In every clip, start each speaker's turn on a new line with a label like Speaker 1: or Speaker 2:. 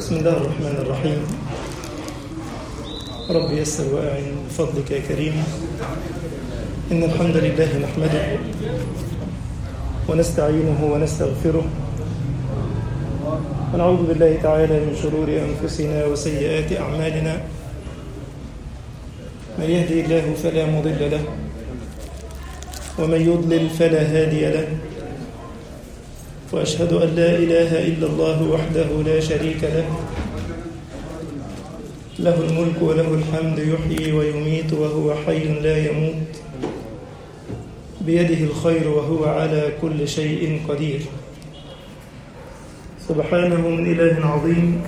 Speaker 1: بسم الله الرحمن الرحيم رب يسر وأعن بفضلك يا كريم إن الحمد لله نحمده ونستعينه ونستغفره ونعوذ بالله تعالى من شرور أنفسنا وسيئات أعمالنا من يهدي الله فلا مضل له ومن يضلل فلا هادي له وأشهد أن لا إله إلا الله وحده لا شريك له له الملك وله الحمد يحيي ويميت وهو حي لا يموت بيده الخير وهو على كل شيء قدير سبحانه من إله عظيم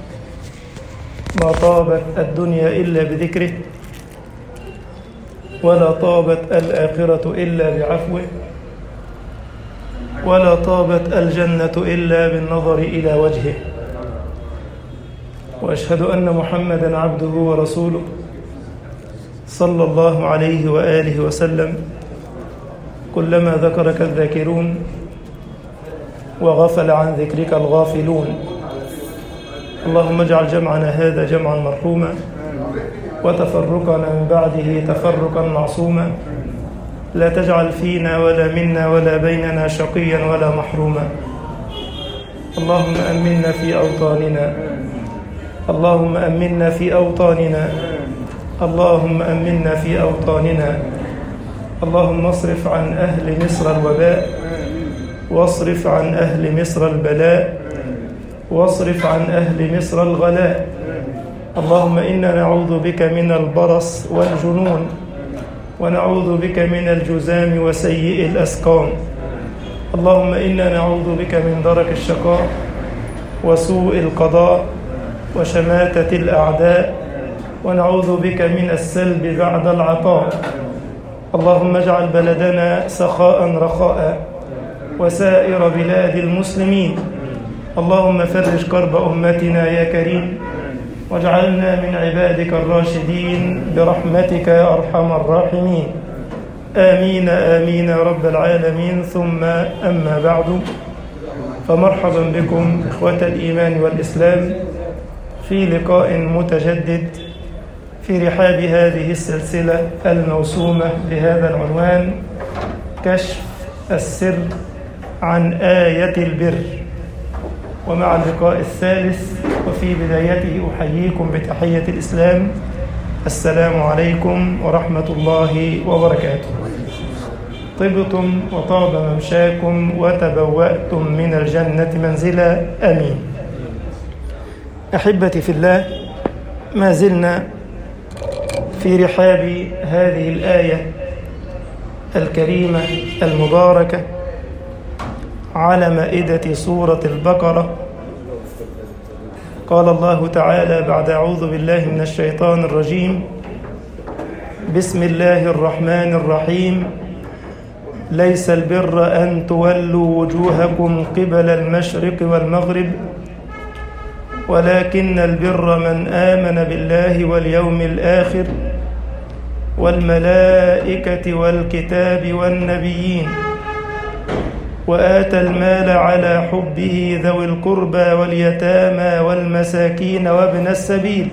Speaker 1: ما طابت الدنيا إلا بذكره ولا طابت الآخرة إلا بعفوه ولا طابت الجنة إلا بالنظر إلى وجهه وأشهد أن محمدا عبده ورسوله صلى الله عليه وآله وسلم كلما ذكرك الذاكرون وغفل عن ذكرك الغافلون اللهم اجعل جمعنا هذا جمعا مرحوما وتفرقنا من بعده تفرقا معصوما لا تجعل فينا ولا منا ولا بيننا شقيا ولا محروما اللهم أمنا في أوطاننا اللهم أمنا في أوطاننا اللهم أمنا في أوطاننا اللهم اصرف عن أهل مصر الوباء واصرف عن أهل مصر البلاء واصرف عن أهل مصر الغلاء اللهم إنا نعوذ بك من البرص والجنون ونعوذ بك من الجزام وسيء الأسقام اللهم إنا نعوذ بك من درك الشقاء وسوء القضاء وشماتة الأعداء ونعوذ بك من السلب بعد العطاء اللهم اجعل بلدنا سخاء رخاء وسائر بلاد المسلمين اللهم فرج كرب أمتنا يا كريم واجعلنا من عبادك الراشدين برحمتك يا أرحم الراحمين آمين آمين يا رب العالمين ثم أما بعد فمرحبا بكم إخوة الإيمان والإسلام في لقاء متجدد في رحاب هذه السلسلة الموسومة بهذا العنوان كشف السر عن آية البر ومع اللقاء الثالث وفي بدايته أحييكم بتحية الإسلام السلام عليكم ورحمة الله وبركاته طبتم وطاب ممشاكم وتبوأتم من الجنة منزلا أمين أحبتي في الله ما زلنا في رحاب هذه الآية الكريمة المباركة على مائدة سورة البقرة قال الله تعالى بعد أعوذ بالله من الشيطان الرجيم بسم الله الرحمن الرحيم ليس البر أن تولوا وجوهكم قبل المشرق والمغرب ولكن البر من آمن بالله واليوم الآخر والملائكة والكتاب والنبيين وآتى المال على حبه ذوي القربى واليتامى والمساكين وابن السبيل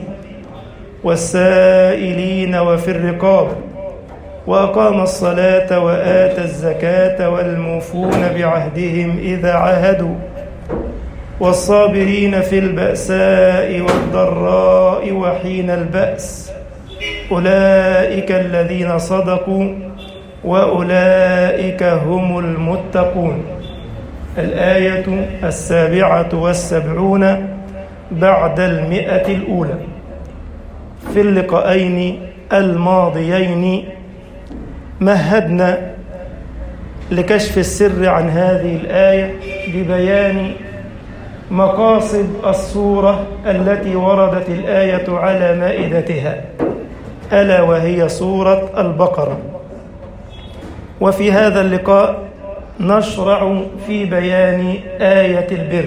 Speaker 1: والسائلين وفي الرقاب وأقام الصلاة وآتى الزكاة والموفون بعهدهم إذا عهدوا والصابرين في البأساء والضراء وحين البأس أولئك الذين صدقوا وأولئك هم المتقون الآية السابعة والسبعون بعد المئة الأولى في اللقاءين الماضيين مهدنا لكشف السر عن هذه الآية ببيان مقاصد الصورة التي وردت الآية على مائدتها ألا وهي سورة البقرة وفي هذا اللقاء نشرع في بيان آية البر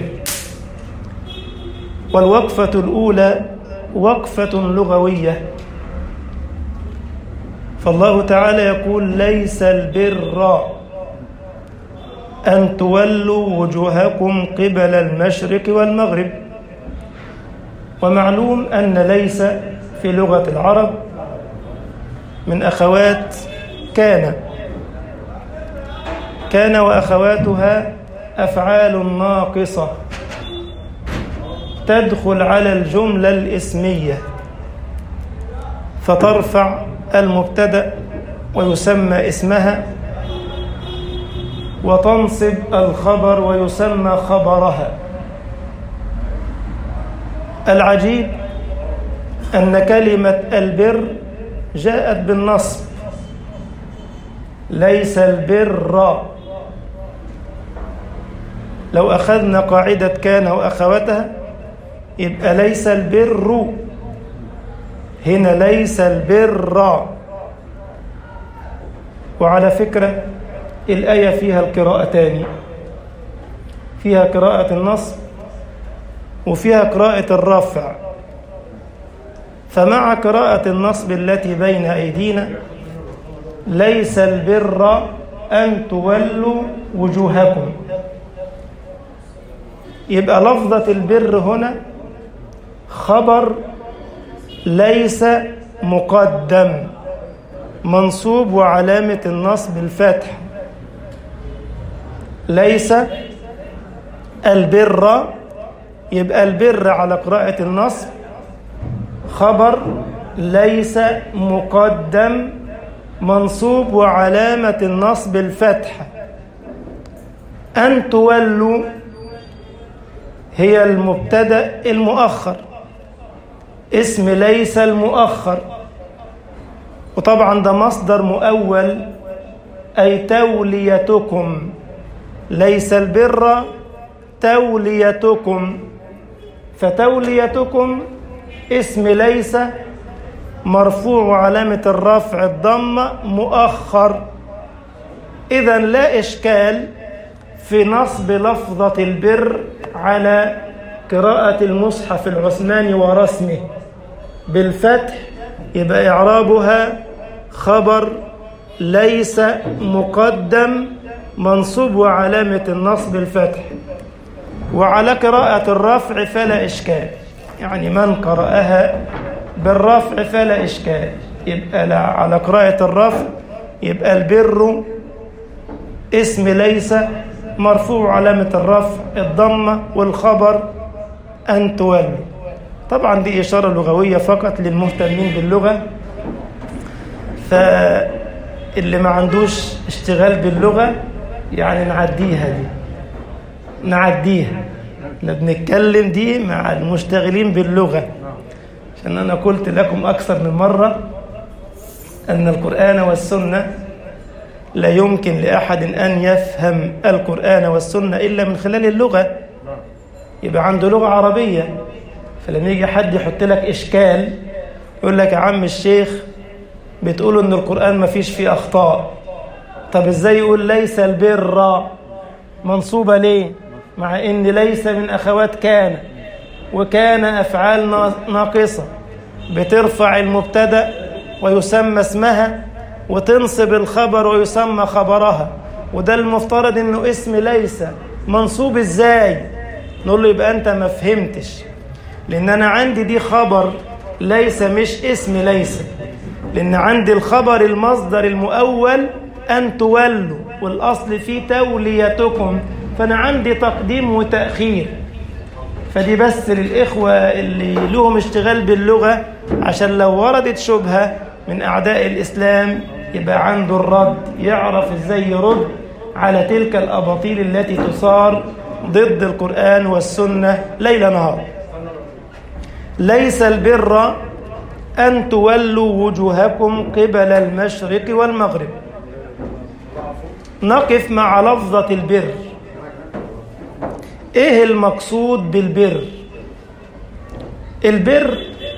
Speaker 1: والوقفة الأولى وقفة لغوية فالله تعالى يقول ليس البر أن تولوا وجوهكم قبل المشرق والمغرب ومعلوم أن ليس في لغة العرب من أخوات كان كان وأخواتها أفعال ناقصة تدخل على الجملة الإسمية فترفع المبتدأ ويسمى اسمها وتنصب الخبر ويسمى خبرها العجيب أن كلمة البر جاءت بالنصب ليس البر لو أخذنا قاعدة كان وأخواتها يبقى ليس البر هنا ليس البر وعلى فكرة الآية فيها القراءتان فيها قراءة النصب وفيها قراءة الرفع فمع قراءة النصب التي بين أيدينا ليس البر أن تولوا وجوهكم يبقى لفظة البر هنا خبر ليس مقدم منصوب وعلامة النصب الفتح ليس البر يبقى البر على قراءة النصب خبر ليس مقدم منصوب وعلامة النصب الفتح أن تولوا هي المبتدأ المؤخر اسم ليس المؤخر وطبعا ده مصدر مؤول أي توليتكم ليس البر توليتكم فتوليتكم اسم ليس مرفوع علامة الرفع الضمة مؤخر إذا لا إشكال في نصب لفظة البر على قراءة المصحف العثماني ورسمه بالفتح يبقى إعرابها خبر ليس مقدم منصوب وعلامة النصب الفتح وعلى قراءة الرفع فلا إشكال يعني من قرأها بالرفع فلا إشكال يبقى لا على قراءة الرفع يبقى البر اسم ليس مرفوع علامة الرفع الضمة والخبر أن تولوا طبعا دي إشارة لغوية فقط للمهتمين باللغة فاللي ما عندوش اشتغال باللغة يعني نعديها دي نعديها احنا بنتكلم دي مع المشتغلين باللغة عشان أنا قلت لكم أكثر من مرة أن القرآن والسنة لا يمكن لأحد أن يفهم القرآن والسنة إلا من خلال اللغة يبقى عنده لغة عربية فلما يجي حد يحط لك إشكال يقول لك يا عم الشيخ بتقولوا إن القرآن ما فيش فيه أخطاء طب إزاي يقول ليس البر منصوبة ليه مع إن ليس من أخوات كان وكان أفعال ناقصة بترفع المبتدأ ويسمى اسمها وتنصب الخبر ويسمى خبرها وده المفترض انه اسم ليس منصوب ازاي نقول له يبقى انت ما فهمتش لان انا عندي دي خبر ليس مش اسم ليس لان عندي الخبر المصدر المؤول ان تولوا والاصل فيه توليتكم فانا عندي تقديم وتاخير فدي بس للاخوه اللي لهم اشتغال باللغه عشان لو وردت شبهه من أعداء الإسلام يبقى عنده الرد يعرف إزاي يرد على تلك الأباطيل التي تصار ضد القرآن والسنة ليل نهار ليس البر أن تولوا وجوهكم قبل المشرق والمغرب نقف مع لفظة البر إيه المقصود بالبر البر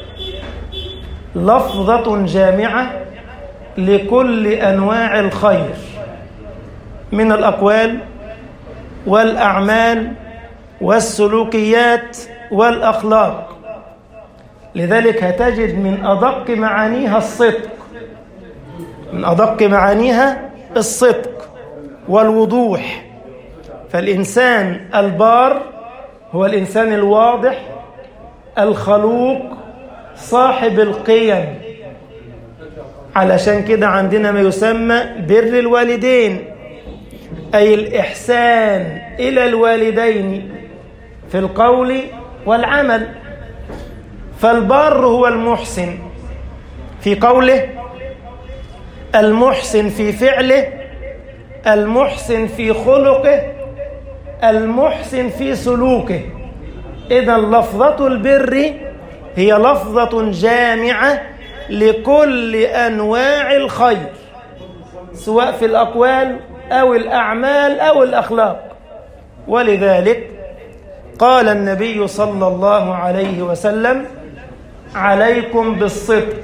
Speaker 1: لفظة جامعة لكل أنواع الخير من الأقوال والأعمال والسلوكيات والأخلاق لذلك هتجد من أدق معانيها الصدق من أدق معانيها الصدق والوضوح فالإنسان البار هو الإنسان الواضح الخلوق صاحب القيم علشان كده عندنا ما يسمى بر الوالدين أي الإحسان إلى الوالدين في القول والعمل فالبار هو المحسن في قوله المحسن في فعله المحسن في خلقه المحسن في سلوكه إذا لفظة البر هي لفظة جامعة لكل أنواع الخير سواء في الأقوال أو الأعمال أو الأخلاق ولذلك قال النبي صلى الله عليه وسلم عليكم بالصدق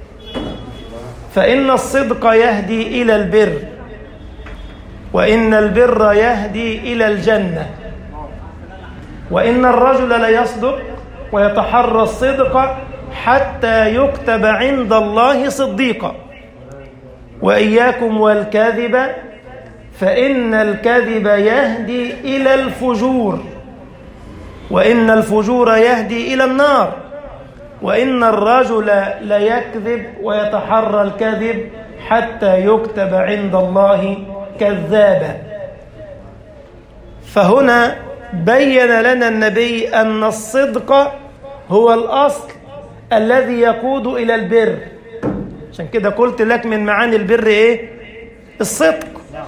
Speaker 1: فإن الصدق يهدي إلى البر وإن البر يهدي إلى الجنة وإن الرجل ليصدق ويتحرى الصدق حتى يكتب عند الله صديقا وإياكم والكذب فإن الكذب يهدي إلى الفجور وإن الفجور يهدي إلى النار وإن الرجل ليكذب ويتحرى الكذب حتى يكتب عند الله كذابا فهنا بين لنا النبي أن الصدق هو الأصل الذي يقود إلى البر عشان كده قلت لك من معاني البر إيه الصدق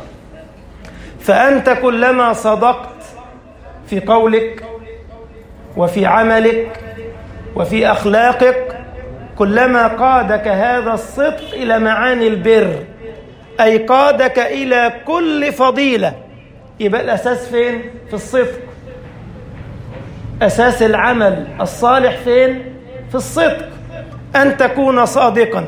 Speaker 1: فأنت كلما صدقت في قولك وفي عملك وفي أخلاقك كلما قادك هذا الصدق إلى معاني البر أي قادك إلى كل فضيلة يبقى الأساس فين؟ في الصدق أساس العمل الصالح فين؟ في الصدق أن تكون صادقا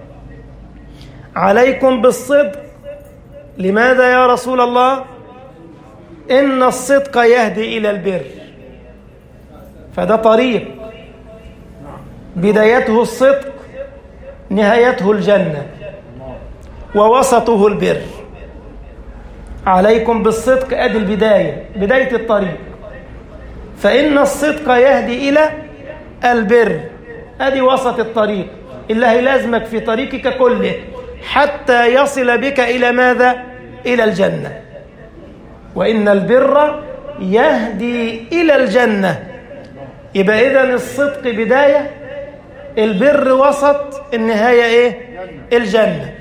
Speaker 1: عليكم بالصدق لماذا يا رسول الله؟ إن الصدق يهدي إلى البر فده طريق بدايته الصدق نهايته الجنة ووسطه البر عليكم بالصدق أدي البداية بداية الطريق فإن الصدق يهدي إلى البر أدي وسط الطريق اللي هيلازمك في طريقك كله حتى يصل بك إلى ماذا؟ إلى الجنة وإن البر يهدي إلى الجنة يبقى إذن الصدق بداية البر وسط النهاية إيه؟ الجنة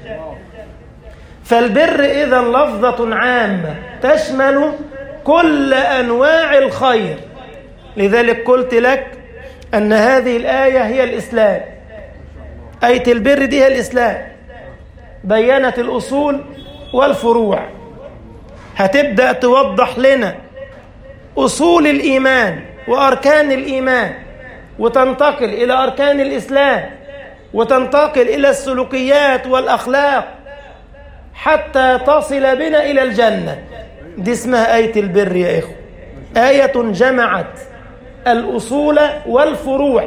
Speaker 1: فالبر إذا لفظة عامة تشمل كل أنواع الخير لذلك قلت لك أن هذه الآية هي الإسلام آية البر دي هي الإسلام بينت الأصول والفروع هتبدأ توضح لنا أصول الإيمان وأركان الإيمان وتنتقل إلى أركان الإسلام وتنتقل إلى السلوكيات والأخلاق حتى تصل بنا إلى الجنة دي اسمها آية البر يا إخوة آية جمعت الأصول والفروع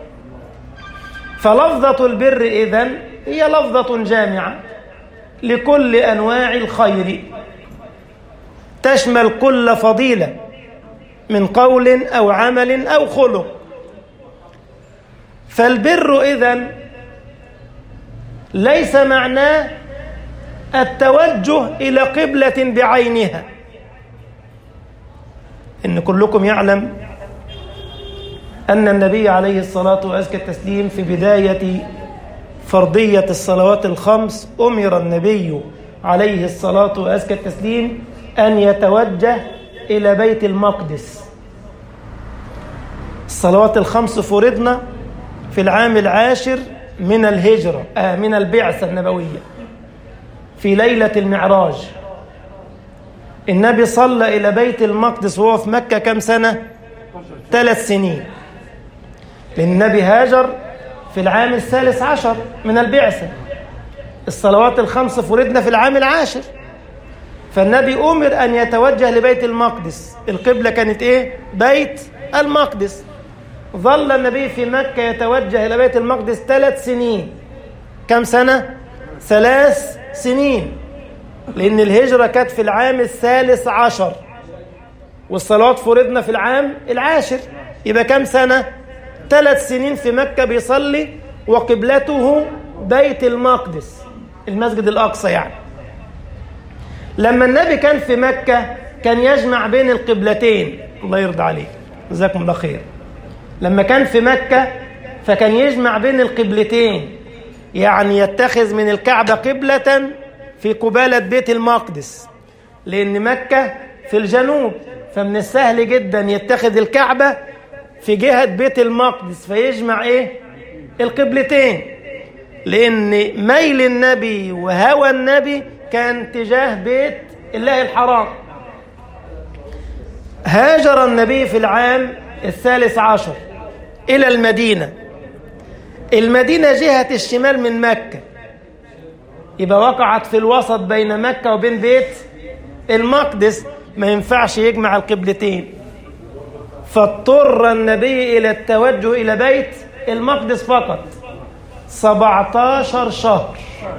Speaker 1: فلفظة البر إذن هي لفظة جامعة لكل أنواع الخير تشمل كل فضيلة من قول أو عمل أو خلق فالبر إذن ليس معناه التوجه إلى قبلة بعينها إن كلكم يعلم أن النبي عليه الصلاة وأزكى التسليم في بداية فرضية الصلوات الخمس أمر النبي عليه الصلاة وأزكى التسليم أن يتوجه إلى بيت المقدس الصلوات الخمس فرضنا في العام العاشر من الهجرة آه من البعثة النبوية في ليلة المعراج النبي صلى إلى بيت المقدس وهو في مكة كم سنة؟ ثلاث سنين لأن النبي هاجر في العام الثالث عشر من البعثة الصلوات الخمس فرضنا في العام العاشر فالنبي أمر أن يتوجه لبيت المقدس القبلة كانت إيه؟ بيت المقدس ظل النبي في مكة يتوجه إلى بيت المقدس ثلاث سنين كم سنة؟ ثلاث سنين لأن الهجرة كانت في العام الثالث عشر والصلوات فرضنا في العام العاشر يبقى كم سنة؟ ثلاث سنين في مكة بيصلي وقبلته بيت المقدس المسجد الأقصى يعني لما النبي كان في مكة كان يجمع بين القبلتين الله يرضى عليك جزاكم الله خير لما كان في مكة فكان يجمع بين القبلتين يعني يتخذ من الكعبة قبلة في قبالة بيت المقدس لأن مكة في الجنوب فمن السهل جدا يتخذ الكعبة في جهة بيت المقدس فيجمع إيه القبلتين لأن ميل النبي وهوى النبي كان تجاه بيت الله الحرام هاجر النبي في العام الثالث عشر إلى المدينة المدينة جهة الشمال من مكة يبقى وقعت في الوسط بين مكة وبين بيت المقدس ما ينفعش يجمع القبلتين فاضطر النبي إلى التوجه إلى بيت المقدس فقط 17 شهر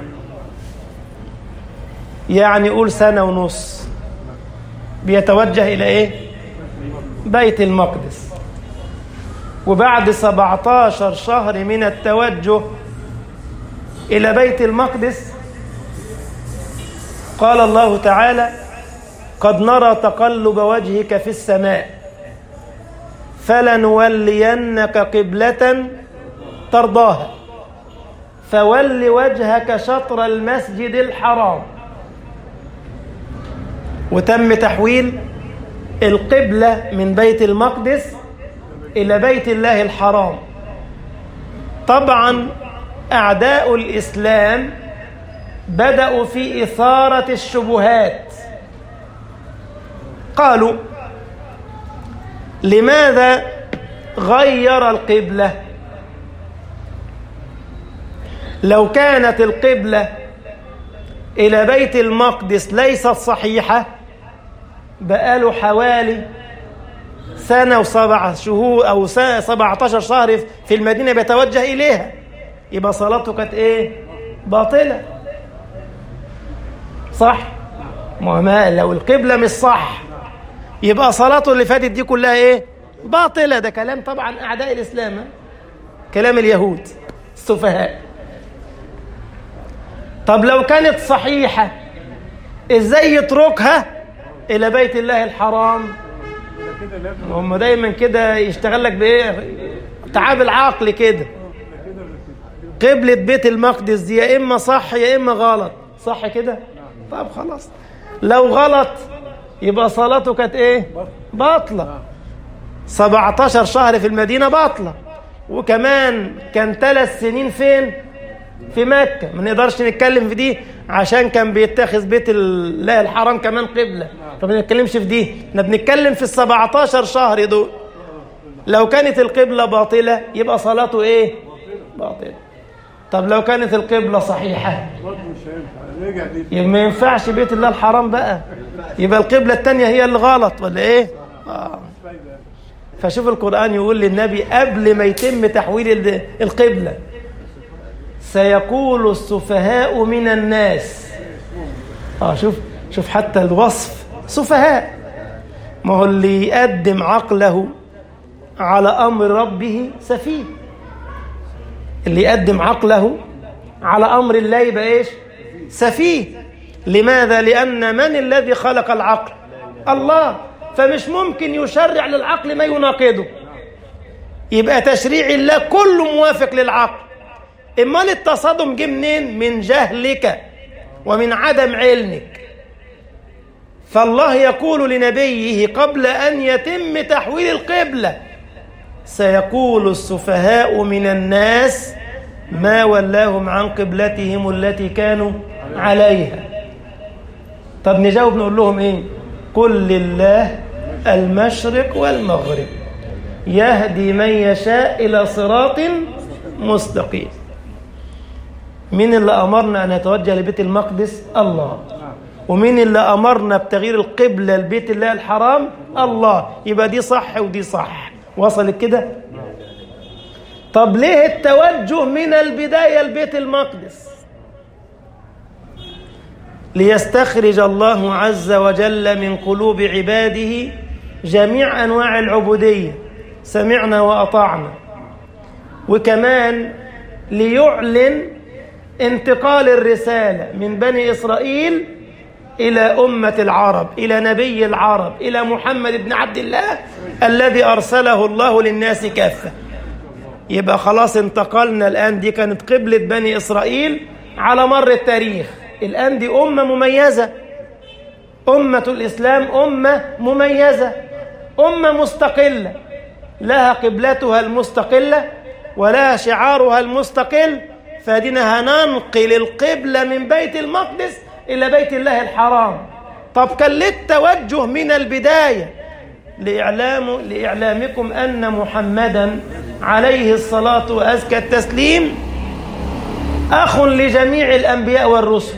Speaker 1: يعني قول سنة ونص بيتوجه إلى إيه بيت المقدس وبعد 17 شهر من التوجه إلى بيت المقدس قال الله تعالى قد نرى تقلب وجهك في السماء فلنولينك قبلة ترضاها فول وجهك شطر المسجد الحرام وتم تحويل القبلة من بيت المقدس إلى بيت الله الحرام طبعا أعداء الإسلام بدأوا في إثارة الشبهات قالوا لماذا غير القبلة لو كانت القبلة إلى بيت المقدس ليست صحيحة بقاله حوالي سنة وسبع شهور أو سبعة عشر شهر في المدينة بيتوجه إليها يبقى صلاته كانت إيه باطلة صح ما لو القبلة مش صح يبقى صلاته اللي فاتت دي كلها إيه باطلة ده كلام طبعا أعداء الإسلام كلام اليهود السفهاء طب لو كانت صحيحة إزاي يتركها إلى بيت الله الحرام هم دايما كده يشتغل لك بايه تعاب العقل كده قبلة بيت المقدس دي يا اما صح يا اما غلط صح كده طب خلاص لو غلط يبقى صلاته كانت ايه باطلة 17 شهر في المدينة باطلة وكمان كان ثلاث سنين فين في مكة ما نقدرش نتكلم في دي عشان كان بيتخذ بيت الله الحرام كمان قبلة فما نتكلمش في دي احنا بنتكلم في ال 17 شهر دول لو كانت القبلة باطلة يبقى صلاته ايه باطلة طب لو كانت القبلة صحيحة يبقى ما ينفعش بيت الله الحرام بقى يبقى القبلة التانية هي اللي غلط ولا ايه آه. فشوف القرآن يقول للنبي قبل ما يتم تحويل القبلة سيقول السفهاء من الناس اه شوف شوف حتى الوصف سفهاء ما هو اللي يقدم عقله على امر ربه سفيه اللي يقدم عقله على امر الله يبقى ايش سفيه لماذا لان من الذي خلق العقل الله فمش ممكن يشرع للعقل ما يناقضه يبقى تشريع الله كله موافق للعقل امال التصادم جه منين من جهلك ومن عدم علمك فالله يقول لنبيه قبل ان يتم تحويل القبله سيقول السفهاء من الناس ما ولاهم عن قبلتهم التي كانوا عليها طب نجاوب نقول لهم ايه قل لله المشرق والمغرب يهدي من يشاء الى صراط مستقيم مين اللي أمرنا أن نتوجه لبيت المقدس الله ومين اللي أمرنا بتغيير القبلة لبيت الله الحرام الله يبقى دي صح ودي صح وصلت كده طب ليه التوجه من البداية لبيت المقدس ليستخرج الله عز وجل من قلوب عباده جميع أنواع العبودية سمعنا وأطعنا وكمان ليعلن انتقال الرسالة من بني إسرائيل إلى أمة العرب إلى نبي العرب إلى محمد بن عبد الله الذي أرسله الله للناس كافة يبقى خلاص انتقلنا الآن دي كانت قبلة بني إسرائيل على مر التاريخ الآن دي أمة مميزة أمة الإسلام أمة مميزة أمة مستقلة لها قبلتها المستقلة ولها شعارها المستقل فدينا هننقل القبلة من بيت المقدس إلى بيت الله الحرام طب كان ليه التوجه من البداية لإعلام لإعلامكم أن محمدا عليه الصلاة وأزكى التسليم أخ لجميع الأنبياء والرسل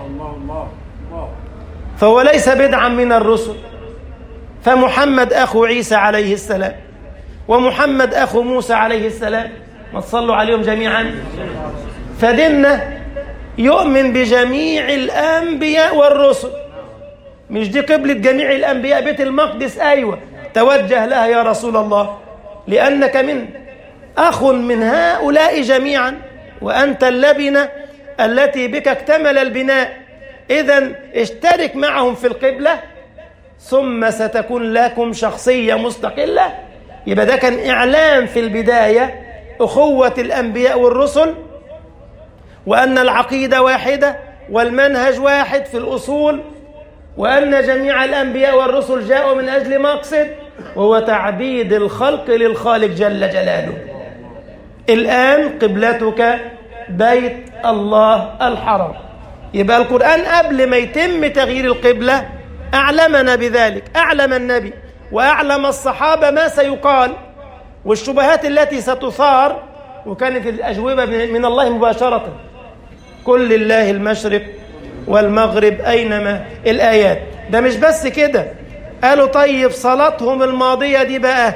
Speaker 1: فهو ليس بدعا من الرسل فمحمد أخو عيسى عليه السلام ومحمد أخو موسى عليه السلام ما تصلوا عليهم جميعا فديننا يؤمن بجميع الأنبياء والرسل مش دي قبلة جميع الأنبياء بيت المقدس أيوة توجه لها يا رسول الله لأنك من أخ من هؤلاء جميعا وأنت اللبنة التي بك اكتمل البناء إذا اشترك معهم في القبلة ثم ستكون لكم شخصية مستقلة يبقى ده كان إعلام في البداية أخوة الأنبياء والرسل وأن العقيدة واحدة والمنهج واحد في الأصول وأن جميع الأنبياء والرسل جاءوا من أجل مقصد وهو تعبيد الخلق للخالق جل جلاله الآن قبلتك بيت الله الحرام يبقى القرآن قبل ما يتم تغيير القبلة أعلمنا بذلك أعلم النبي وأعلم الصحابة ما سيقال والشبهات التي ستثار وكانت الأجوبة من الله مباشرة كل الله المشرق والمغرب أينما الآيات ده مش بس كده قالوا طيب صلاتهم الماضية دي بقى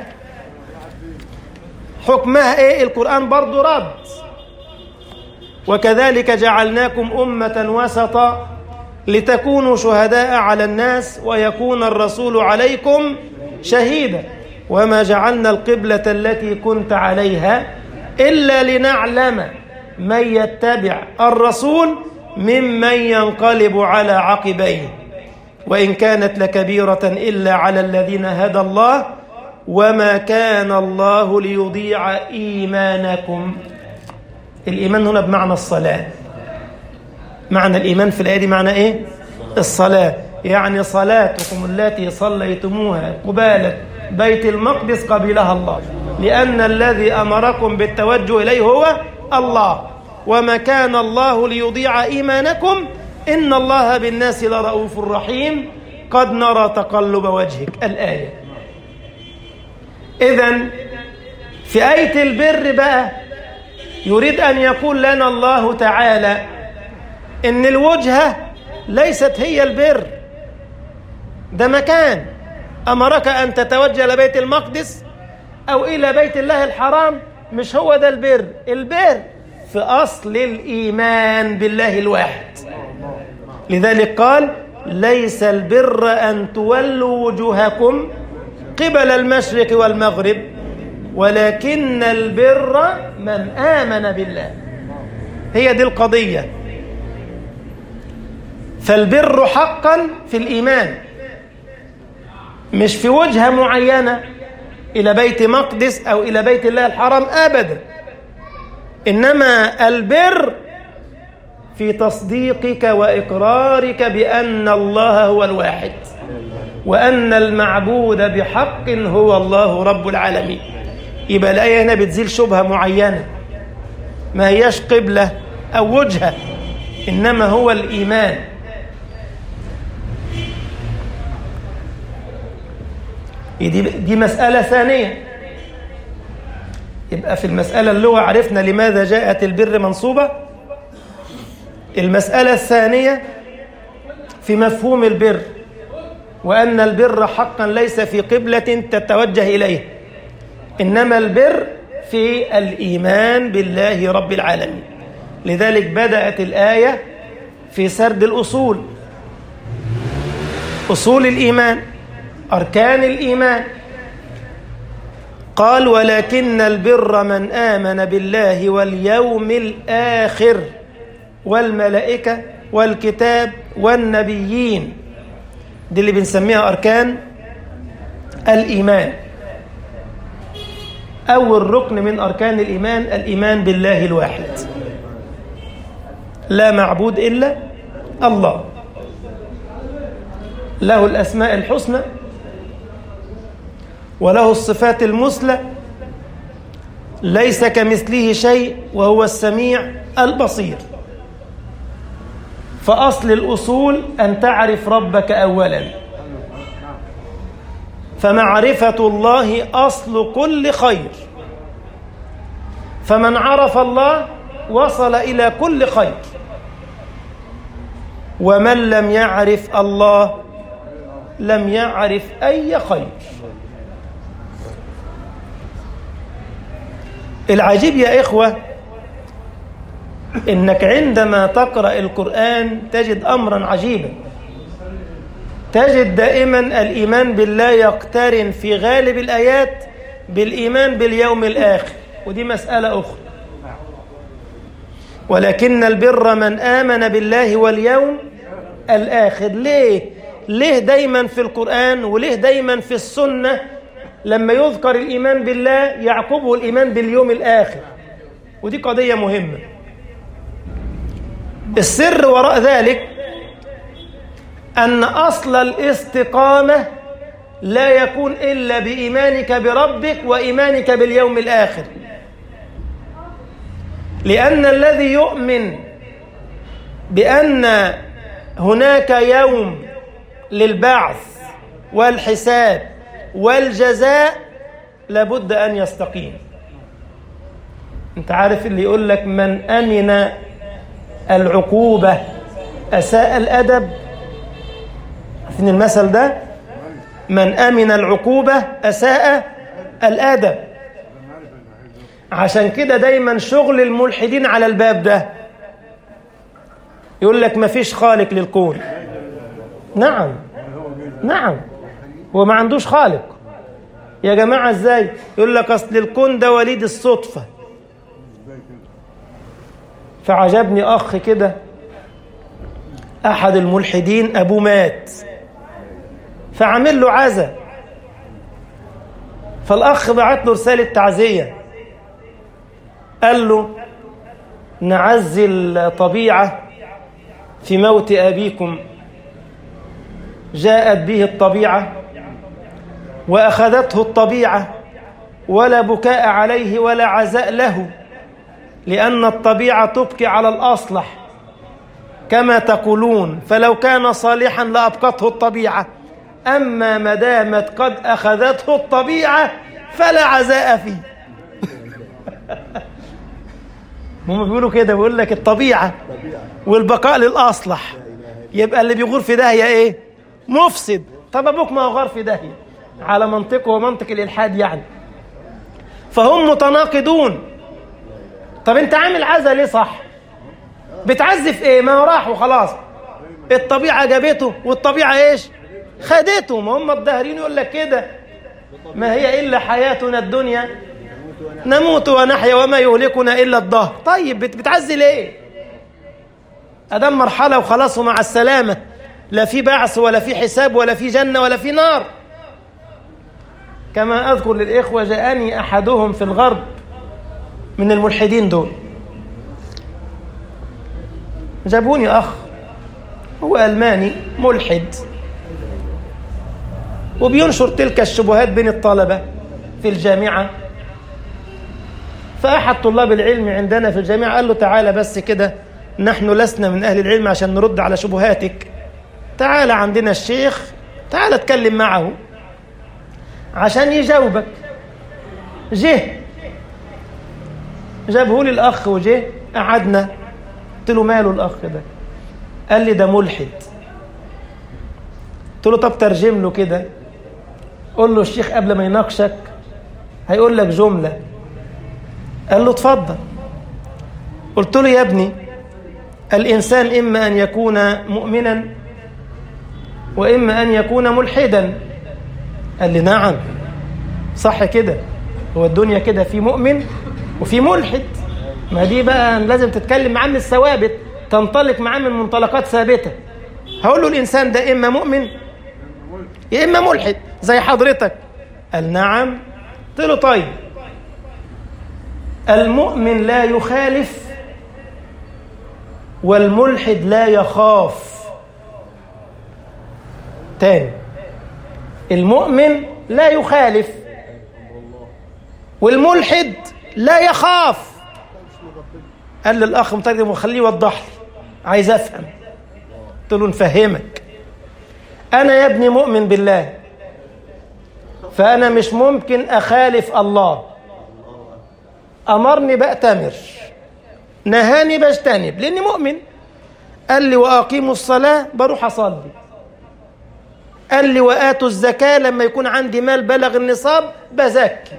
Speaker 1: حكمها ايه القرآن برضو رد وكذلك جعلناكم أمة وسطا لتكونوا شهداء على الناس ويكون الرسول عليكم شهيدا وما جعلنا القبلة التي كنت عليها إلا لنعلم من يتبع الرسول ممن ينقلب على عقبيه وإن كانت لكبيرة إلا على الذين هدى الله وما كان الله ليضيع إيمانكم الإيمان هنا بمعنى الصلاة معنى الإيمان في الآية دي معنى إيه؟ الصلاة يعني صلاتكم التي صليتموها قبالة بيت المقدس قبلها الله لأن الذي أمركم بالتوجه إليه هو الله وما كان الله ليضيع إيمانكم إن الله بالناس لرؤوف رحيم قد نرى تقلب وجهك الآية إذا في آية البر بقى يريد أن يقول لنا الله تعالى إن الوجهة ليست هي البر ده مكان أمرك أن تتوجه لبيت المقدس أو إلى بيت الله الحرام مش هو ده البر البر في أصل الإيمان بالله الواحد لذلك قال ليس البر أن تولوا وجوهكم قبل المشرق والمغرب ولكن البر من آمن بالله هي دي القضية فالبر حقا في الإيمان مش في وجهة معينة إلى بيت مقدس أو إلى بيت الله الحرام أبدا إنما البر في تصديقك وإقرارك بأن الله هو الواحد وأن المعبود بحق هو الله رب العالمين يبقى الآية هنا بتزيل شبهة معينة ما هياش قبلة أو وجهة إنما هو الإيمان دي, دي مسألة ثانية يبقى في المسألة اللغة عرفنا لماذا جاءت البر منصوبة المسألة الثانية في مفهوم البر وأن البر حقا ليس في قبلة تتوجه إليه إنما البر في الإيمان بالله رب العالمين لذلك بدأت الآية في سرد الأصول أصول الإيمان أركان الإيمان قال ولكن البر من آمن بالله واليوم الآخر والملائكة والكتاب والنبيين دي اللي بنسميها أركان الإيمان أول ركن من أركان الإيمان الإيمان بالله الواحد لا معبود إلا الله له الأسماء الحسنى وله الصفات المثلى ليس كمثله شيء وهو السميع البصير فأصل الأصول أن تعرف ربك أولا فمعرفة الله أصل كل خير فمن عرف الله وصل إلى كل خير ومن لم يعرف الله لم يعرف أي خير العجيب يا إخوة إنك عندما تقرأ القرآن تجد أمرا عجيبا تجد دائما الإيمان بالله يقترن في غالب الآيات بالإيمان باليوم الآخر ودي مسألة أخرى ولكن البر من آمن بالله واليوم الآخر ليه؟ ليه دايما في القرآن وليه دايما في السنة لما يذكر الإيمان بالله يعقبه الإيمان باليوم الآخر ودي قضية مهمة السر وراء ذلك أن أصل الاستقامة لا يكون إلا بإيمانك بربك وإيمانك باليوم الآخر لأن الذي يؤمن بأن هناك يوم للبعث والحساب والجزاء لابد أن يستقيم أنت عارف اللي يقول لك من أمن العقوبة أساء الأدب عارفين المثل ده من أمن العقوبة أساء الأدب عشان كده دايما شغل الملحدين على الباب ده يقول لك ما فيش خالق للكون نعم نعم هو ما عندوش خالق يا جماعة ازاي يقول لك اصل الكون ده وليد الصدفة فعجبني اخ كده احد الملحدين ابوه مات فعمل له عزا فالاخ بعت له رسالة تعزية قال له نعزي الطبيعة في موت أبيكم جاءت به الطبيعة وأخذته الطبيعة ولا بكاء عليه ولا عزاء له لأن الطبيعة تبكي على الأصلح كما تقولون فلو كان صالحا لأبقته الطبيعة أما ما دامت قد أخذته الطبيعة فلا عزاء فيه هم بيقولوا كده بيقول لك الطبيعة والبقاء للأصلح يبقى اللي بيغور في داهية إيه مفسد طب أبوك ما هو غار في داهية على منطقه ومنطق الإلحاد يعني فهم متناقضون طب أنت عامل عزا ليه صح بتعزف إيه ما هو راح وخلاص الطبيعة جابته والطبيعة إيش خدته ما هم الدهرين يقول لك كده ما هي إلا حياتنا الدنيا نموت ونحيا وما يهلكنا إلا الدهر طيب بتعزي ليه أدام مرحلة وخلاص ومع السلامة لا في بعث ولا في حساب ولا في جنة ولا في نار كما أذكر للإخوة جاءني أحدهم في الغرب من الملحدين دول جابوني أخ هو ألماني ملحد وبينشر تلك الشبهات بين الطلبة في الجامعة فأحد طلاب العلم عندنا في الجامعة قال له تعالى بس كده نحن لسنا من أهل العلم عشان نرد على شبهاتك تعالى عندنا الشيخ تعالى اتكلم معه عشان يجاوبك جه جابه لي الأخ وجه قعدنا قلت له ماله الأخ ده قال لي ده ملحد قلت له طب ترجم له كده قول له الشيخ قبل ما يناقشك هيقول لك جملة قال له اتفضل قلت له يا ابني الإنسان إما أن يكون مؤمنا وإما أن يكون ملحدا قال لي نعم صح كده هو الدنيا كده في مؤمن وفي ملحد ما دي بقى لازم تتكلم معاه من الثوابت تنطلق معاه من منطلقات ثابته هقول له الانسان ده اما مؤمن يا اما ملحد زي حضرتك قال نعم قلت له طيب المؤمن لا يخالف والملحد لا يخاف تاني المؤمن لا يخالف والملحد لا يخاف قال للاخ مترجم وخليه يوضح لي عايز افهم قلت له نفهمك انا يا ابني مؤمن بالله فانا مش ممكن اخالف الله امرني باتمر نهاني بجتنب لاني مؤمن قال لي واقيموا الصلاه بروح اصلي قال لي واتوا الزكاه لما يكون عندي مال بلغ النصاب بزكي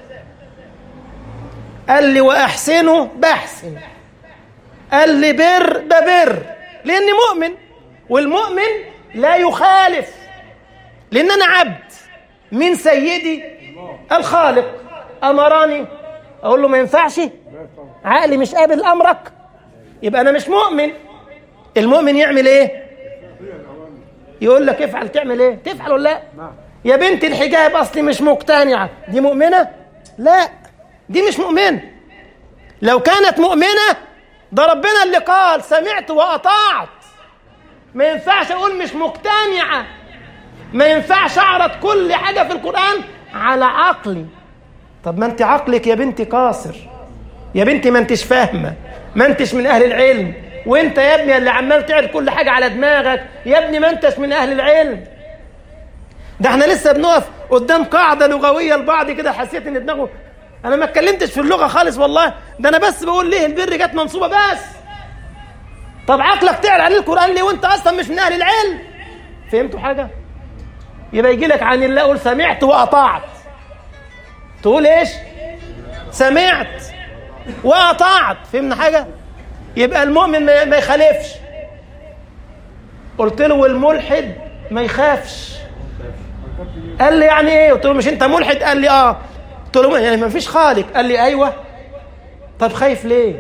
Speaker 1: قال لي واحسنوا بحسن قال لي بر ببر لاني مؤمن والمؤمن لا يخالف لان انا عبد من سيدي الخالق امراني اقول له ما ينفعش عقلي مش قابل امرك يبقى انا مش مؤمن المؤمن يعمل ايه يقول لك افعل تعمل ايه تفعل ولا لا يا بنت الحجاب اصلي مش مقتنعه دي مؤمنه لا دي مش مؤمنه لو كانت مؤمنه ده ربنا اللي قال سمعت واطعت ما ينفعش اقول مش مقتنعه ما ينفعش اعرض كل حاجه في القران على عقلي طب ما انت عقلك يا بنتي قاصر يا بنتي ما انتش فاهمه ما انتش من اهل العلم وانت يا ابني اللي عمال تعرض كل حاجه على دماغك يا ابني ما انتش من اهل العلم ده احنا لسه بنقف قدام قاعده لغويه لبعض كده حسيت ان دماغه انا ما اتكلمتش في اللغه خالص والله ده انا بس بقول ليه البر جت منصوبه بس طب عقلك تعرض عليه القران ليه وانت اصلا مش من اهل العلم فهمتوا حاجه يبقى يجي لك عن الله قول سمعت واطعت تقول ايش سمعت واطعت فهمنا حاجه يبقى المؤمن ما يخالفش قلت له والملحد ما يخافش قال لي يعني ايه قلت له مش انت ملحد قال لي اه قلت له يعني ما فيش خالق قال لي ايوه طب خايف ليه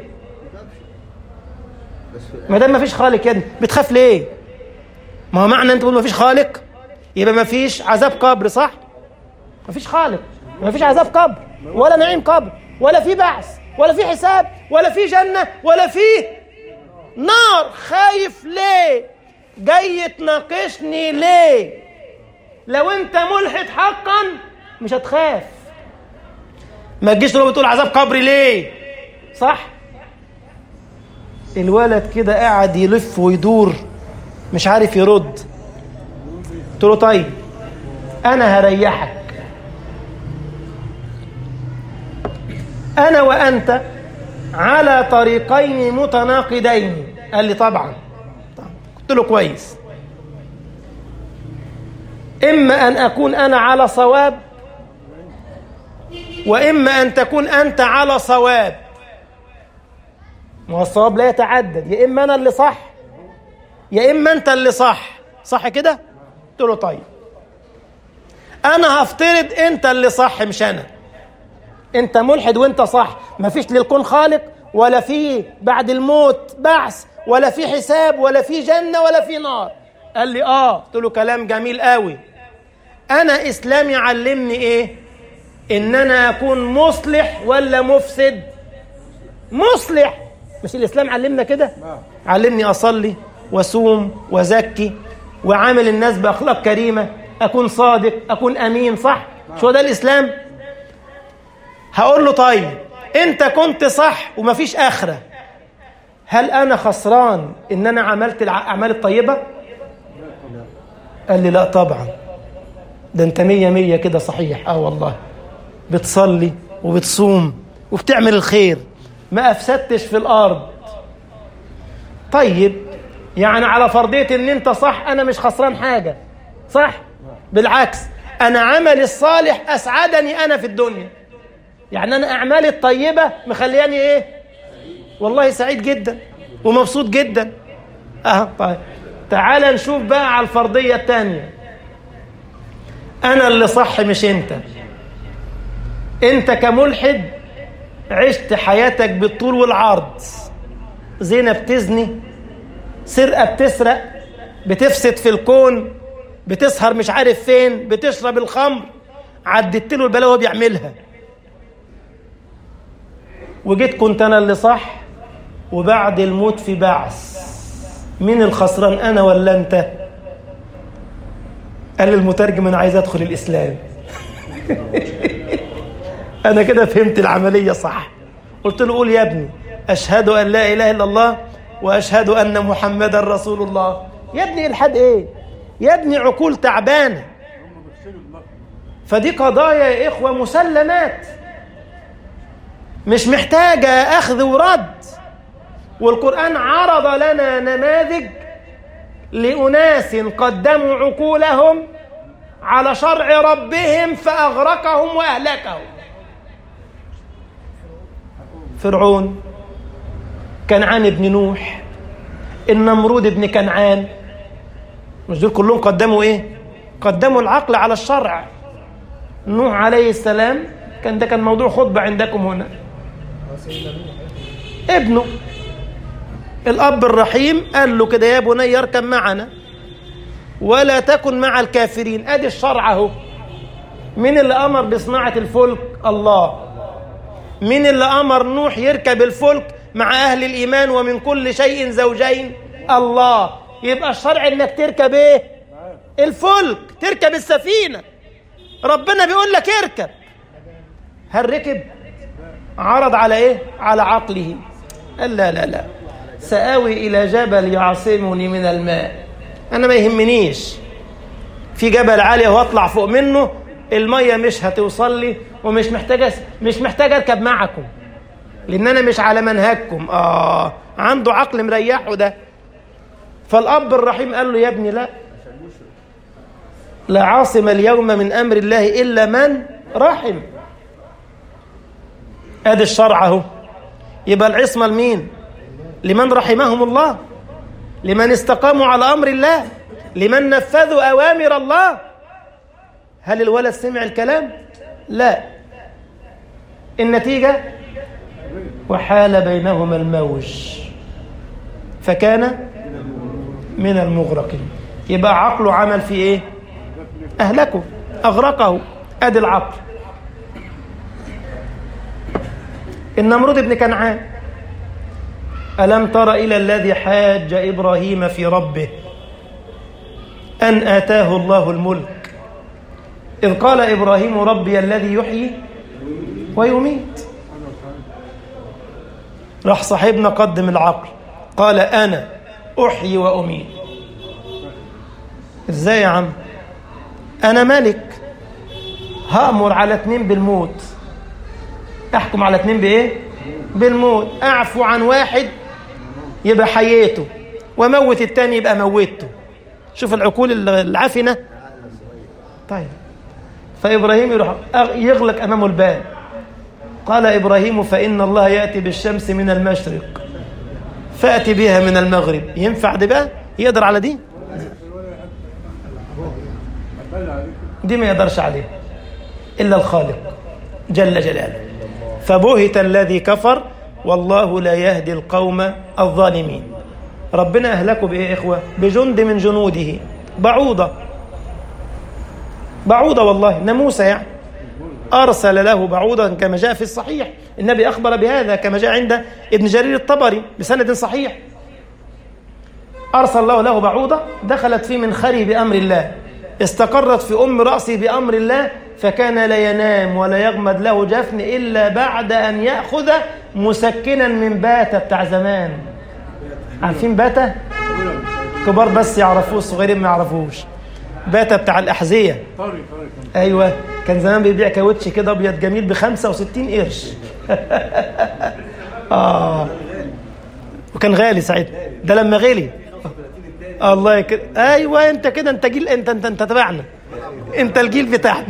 Speaker 1: ما دام ما فيش خالق يا ابني بتخاف ليه ما هو معنى انت تقول ما فيش خالق يبقى ما فيش عذاب قبر صح ما فيش خالق ما فيش عذاب قبر ولا نعيم قبر ولا في بعث ولا في حساب ولا في جنة ولا في نار خايف ليه جاي تناقشني ليه لو انت ملحد حقا مش هتخاف ما تجيش تقول بتقول عذاب قبري ليه صح الولد كده قاعد يلف ويدور مش عارف يرد قلت له طيب انا هريحك أنا وأنت على طريقين متناقضين قال لي طبعا قلت له كويس إما أن أكون أنا على صواب وإما أن تكون أنت على صواب ما الصواب لا يتعدد يا إما أنا اللي صح يا إما أنت اللي صح صح كده قلت له طيب أنا هفترض أنت اللي صح مش أنا انت ملحد وانت صح مفيش للكون خالق ولا في بعد الموت بعث ولا في حساب ولا في جنة ولا في نار قال لي اه قلت له كلام جميل قوي انا اسلامي علمني ايه ان انا اكون مصلح ولا مفسد مصلح مش الاسلام علمنا كده علمني اصلي واصوم وزكي وعامل الناس باخلاق كريمه اكون صادق اكون امين صح شو ده الاسلام هقول له طيب انت كنت صح ومفيش اخره هل انا خسران ان انا عملت الاعمال الطيبه قال لي لا طبعا ده انت مية مية كده صحيح اه والله بتصلي وبتصوم وبتعمل الخير ما افسدتش في الارض طيب يعني على فرضيه ان انت صح انا مش خسران حاجه صح بالعكس انا عملي الصالح اسعدني انا في الدنيا يعني انا اعمالي الطيبه مخلياني ايه والله سعيد جدا ومبسوط جدا اه طيب تعال نشوف بقى على الفرضيه الثانيه انا اللي صح مش انت انت كملحد عشت حياتك بالطول والعرض زينة بتزني سرقة بتسرق بتفسد في الكون بتسهر مش عارف فين بتشرب الخمر عدت له البلاوي بيعملها وجيت كنت انا اللي صح وبعد الموت في بعث مين الخسران انا ولا انت قال المترجم انا عايز ادخل الاسلام انا كده فهمت العمليه صح قلت له قول يا ابني اشهد ان لا اله الا الله واشهد ان محمدا رسول الله يا ابني الحد ايه يا ابني عقول تعبانه فدي قضايا يا اخوه مسلمات مش محتاجه اخذ ورد والقران عرض لنا نماذج لاناس قدموا عقولهم على شرع ربهم فاغرقهم واهلكهم فرعون كنعان ابن نوح النمرود ابن كنعان مش دول كلهم قدموا ايه قدموا العقل على الشرع نوح عليه السلام كان ده كان موضوع خطبة عندكم هنا ابنه الأب الرحيم قال له كده يا بني اركب معنا ولا تكن مع الكافرين ادي الشرع اهو مين اللي امر بصناعه الفلك الله مين اللي امر نوح يركب الفلك مع اهل الايمان ومن كل شيء زوجين الله يبقى الشرع انك تركب ايه الفلك تركب السفينه ربنا بيقول لك اركب هل ركب عرض على ايه على عقله قال لا لا لا سآوي إلى جبل يعصمني من الماء أنا ما يهمنيش في جبل عالي واطلع فوق منه المية مش هتوصل لي ومش محتاج مش محتاج أركب معكم لأن أنا مش على منهجكم آه عنده عقل مريحه ده فالأب الرحيم قال له يا ابني لا لا عاصم اليوم من أمر الله إلا من رحم ادي الشرع اهو يبقى العصمه لمين لمن رحمهم الله لمن استقاموا على امر الله لمن نفذوا اوامر الله هل الولد سمع الكلام لا النتيجه وحال بينهما الموج فكان من المغرقين يبقى عقله عمل في ايه اهلكه اغرقه ادي العقل النمرود بن كنعان ألم تر إلى الذي حاج إبراهيم في ربه أن آتاه الله الملك إذ قال إبراهيم ربي الذي يحيي ويميت راح صاحبنا قدم العقل قال أنا أحيي وأميت إزاي يا عم أنا ملك هأمر على اتنين بالموت احكم على اتنين بايه بالموت اعفو عن واحد يبقى حييته وموت التاني يبقى موته شوف العقول العفنة طيب فإبراهيم يروح يغلق أمامه الباب قال إبراهيم فإن الله يأتي بالشمس من المشرق فأتي بها من المغرب ينفع ده بقى يقدر على دي دي ما يقدرش عليه إلا الخالق جل جلاله فبهت الذي كفر والله لا يهدي القوم الظالمين ربنا أهلكوا بإيه يا إخوة بجند من جنوده بعوضة بعوضة والله ناموسة يعني أرسل له بعوضا كما جاء في الصحيح النبي أخبر بهذا كما جاء عند ابن جرير الطبري بسند صحيح أرسل الله له بعوضة دخلت في منخره بأمر الله استقرت في أم رأسه بأمر الله فكان لا ينام ولا يغمد له جفن إلا بعد أن يأخذ مسكنا من باتة بتاع زمان عارفين باتة؟ كبار بس يعرفوه الصغيرين ما يعرفوش باتة بتاع الأحذية أيوة كان زمان بيبيع كاوتش كده أبيض جميل ب 65 قرش آه وكان غالي ساعتها ده لما غلي الله يك... ايوه انت كده انت جيل انت انت انت تبعنا انت الجيل بتاعنا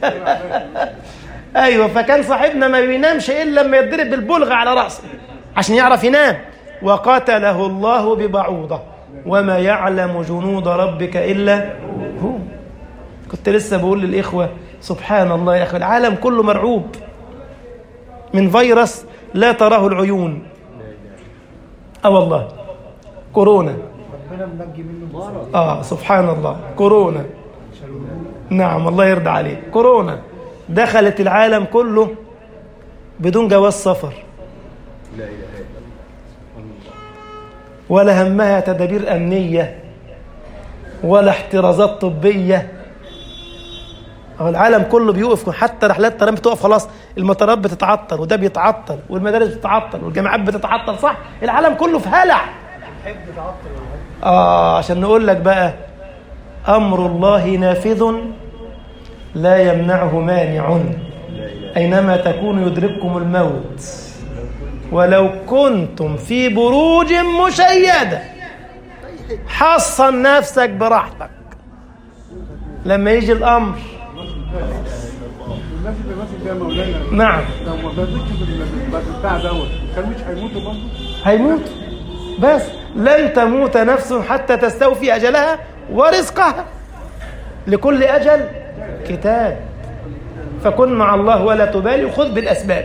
Speaker 1: ايوه فكان صاحبنا ما بينامش الا لما يضرب بالبلغ على راسه عشان يعرف ينام وقتله الله ببعوضه وما يعلم جنود ربك الا هو كنت لسه بقول للاخوه سبحان الله يا اخي العالم كله مرعوب من فيروس لا تراه العيون اه والله كورونا
Speaker 2: ربنا منجي منه
Speaker 1: اه سبحان الله كورونا نعم الله يرضى عليك كورونا دخلت العالم كله بدون جواز سفر ولا همها تدابير أمنية ولا احترازات طبية هو العالم كله بيوقف حتى رحلات الطيران بتقف خلاص المطارات بتتعطل وده بيتعطل والمدارس بتتعطل والجامعات بتتعطل صح العالم كله في هلع
Speaker 2: حب تعطل
Speaker 1: آه عشان نقول لك بقى أمر الله نافذ لا يمنعه مانع أينما تكون يدرككم الموت ولو كنتم في بروج مشيدة حصن نفسك براحتك لما يجي الأمر
Speaker 2: الناس اللي ماسك ده مولانا
Speaker 1: نعم
Speaker 2: لو ما ماتتش بالبتاع دوت كان مش هيموتوا برضه
Speaker 1: هيموت بس لن تموت نفس حتى تستوفي أجلها ورزقها لكل أجل كتاب فكن مع الله ولا تبالي وخذ بالأسباب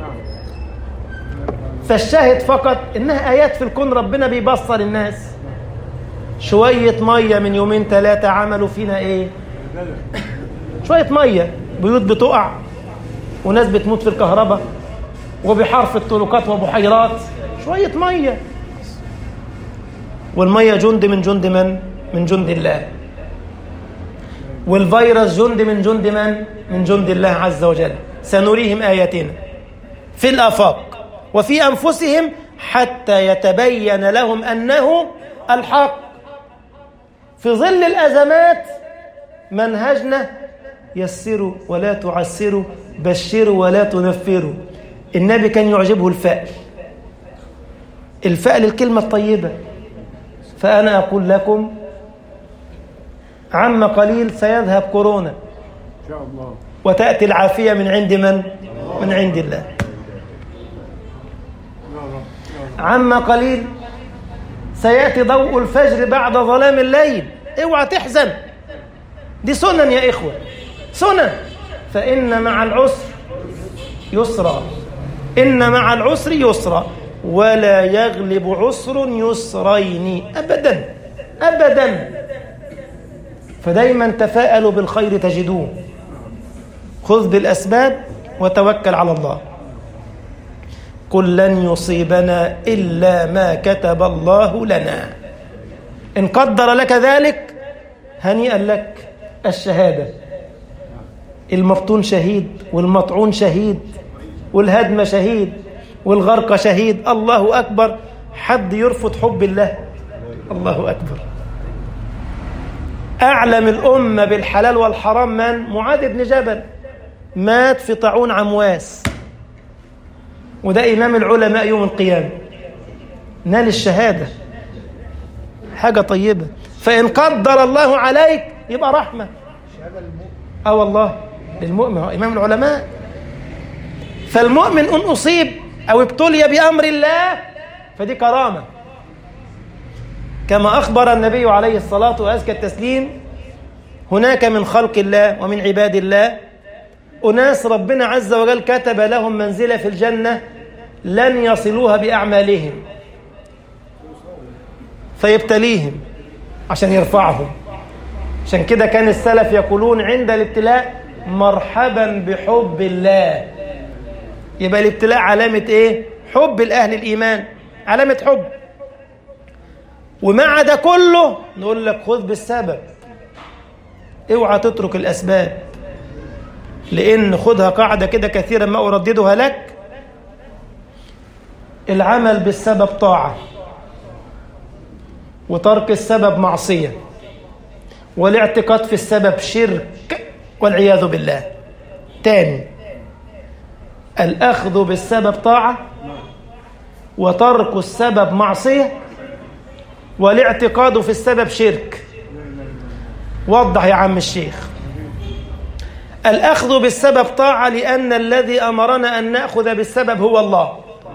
Speaker 1: فالشاهد فقط إنها آيات في الكون ربنا بيبصر الناس شوية مية من يومين ثلاثة عملوا فينا إيه شوية مية بيوت بتقع وناس بتموت في الكهرباء وبحار في الطرقات وبحيرات شوية مية والمية جند من جند من؟ من جند الله والفيروس جند من جند من؟ من جند الله عز وجل سنريهم آياتنا في الآفاق وفي أنفسهم حتى يتبين لهم أنه الحق في ظل الأزمات منهجنا يسروا ولا تعسروا بشروا ولا تنفروا النبي كان يعجبه الفأل الفأل الكلمة الطيبة فأنا أقول لكم عما قليل سيذهب كورونا
Speaker 2: ان شاء الله
Speaker 1: وتأتي العافية من عند من؟ من عند الله
Speaker 2: يا رب يا رب
Speaker 1: عما قليل سيأتي ضوء الفجر بعد ظلام الليل اوعى تحزن دي سنن يا إخوة سنن فإن مع العسر يسرا إن مع العسر يسرا ولا يغلب عسر يسرين أبدا أبدا فدايما تفاءلوا بالخير تجدوه خذ بالأسباب وتوكل على الله قل لن يصيبنا إلا ما كتب الله لنا إن قدر لك ذلك هنيئا لك الشهادة المفتون شهيد والمطعون شهيد والهدم شهيد والغرق شهيد الله أكبر حد يرفض حب الله الله أكبر أعلم الأمة بالحلال والحرام من معاذ بن جبل مات في طاعون عمواس وده إمام العلماء يوم القيامة نال الشهادة حاجة طيبة فإن قدر الله عليك يبقى رحمة اه والله للمؤمن هو إمام العلماء فالمؤمن إن أصيب أو ابتلي بأمر الله فدي كرامة كما أخبر النبي عليه الصلاة وأزكى التسليم هناك من خلق الله ومن عباد الله أناس ربنا عز وجل كتب لهم منزلة في الجنة لن يصلوها بأعمالهم فيبتليهم عشان يرفعهم عشان كده كان السلف يقولون عند الابتلاء مرحبا بحب الله يبقى الابتلاء علامة ايه حب الأهل الإيمان علامة حب ومع ده كله نقول لك خذ بالسبب اوعى تترك الأسباب لأن خذها قاعدة كده كثيرا ما أرددها لك العمل بالسبب طاعة وترك السبب معصية والاعتقاد في السبب شرك والعياذ بالله تاني الأخذ بالسبب طاعة وترك السبب معصية والاعتقاد في السبب شرك وضح يا عم الشيخ الأخذ بالسبب طاعة لأن الذي أمرنا أن نأخذ بالسبب هو الله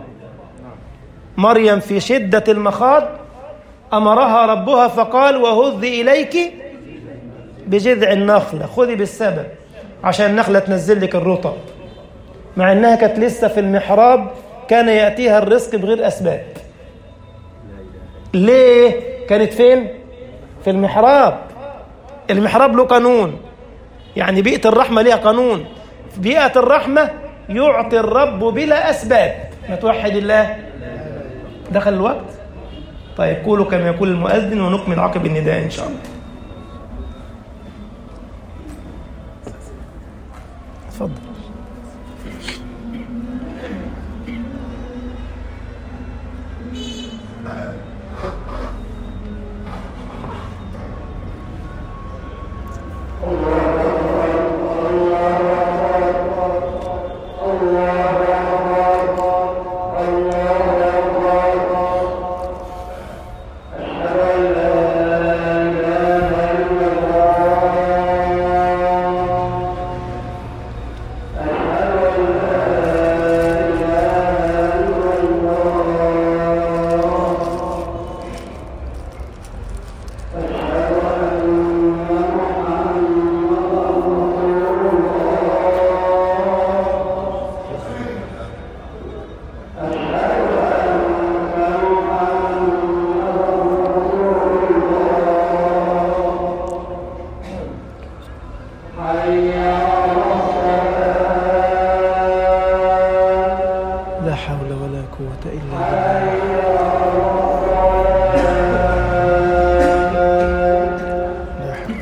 Speaker 1: مريم في شدة المخاض أمرها ربها فقال وهذي إليك بجذع النخلة خذي بالسبب عشان النخلة تنزل لك الرطب مع انها كانت لسه في المحراب كان ياتيها الرزق بغير اسباب ليه كانت فين في المحراب المحراب له قانون يعني بيئه الرحمه ليها قانون بيئه الرحمه يعطي الرب بلا اسباب ما توحد الله دخل الوقت طيب قولوا كما يقول المؤذن ونكمل عقب النداء ان شاء الله اتفضل لا حول ولا قوة إلا بالله لا حول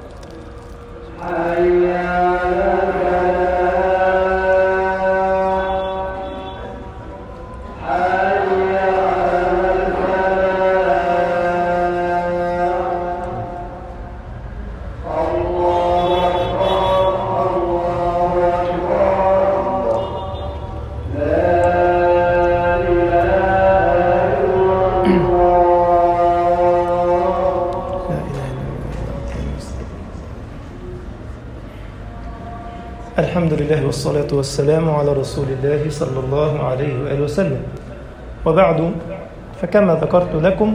Speaker 1: لا إله إلا الله الحمد لله والصلاة والسلام على رسول الله صلى الله عليه وآله وسلم وبعد فكما ذكرت لكم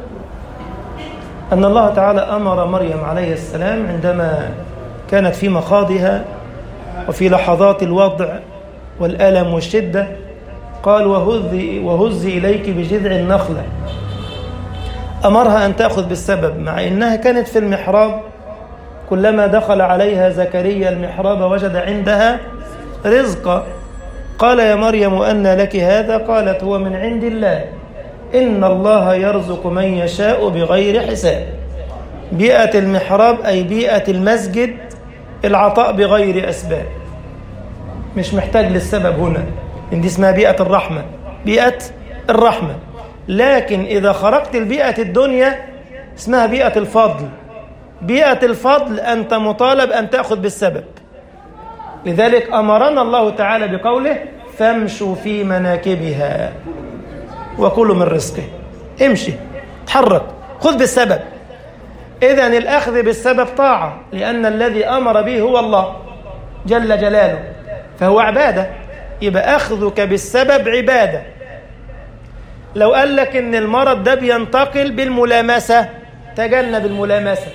Speaker 1: أن الله تعالى أمر مريم عليه السلام عندما كانت في مخاضها وفي لحظات الوضع والألم والشدة قال وهزي, وهزي إليك بجذع النخلة أمرها أن تأخذ بالسبب مع إنها كانت في المحراب كلما دخل عليها زكريا المحراب وجد عندها رزقا قال يا مريم أن لك هذا قالت هو من عند الله إن الله يرزق من يشاء بغير حساب بيئة المحراب أي بيئة المسجد العطاء بغير أسباب مش محتاج للسبب هنا إن دي اسمها بيئة الرحمة بيئة الرحمة لكن إذا خرجت البيئة الدنيا اسمها بيئة الفضل بيئة الفضل أنت مطالب أن تأخذ بالسبب لذلك أمرنا الله تعالى بقوله فامشوا في مناكبها وكلوا من رزقه امشي تحرك خذ بالسبب إذا الأخذ بالسبب طاعة لأن الذي أمر به هو الله جل جلاله فهو عبادة يبقى أخذك بالسبب عبادة لو قال لك إن المرض ده بينتقل بالملامسة تجنب الملامسة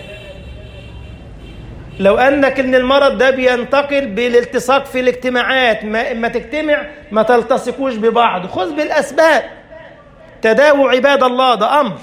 Speaker 1: لو أنك إن المرض ده بينتقل بالالتصاق في الاجتماعات ما, ما تجتمع ما تلتصقوش ببعض خذ بالأسباب تداووا عباد الله ده أمر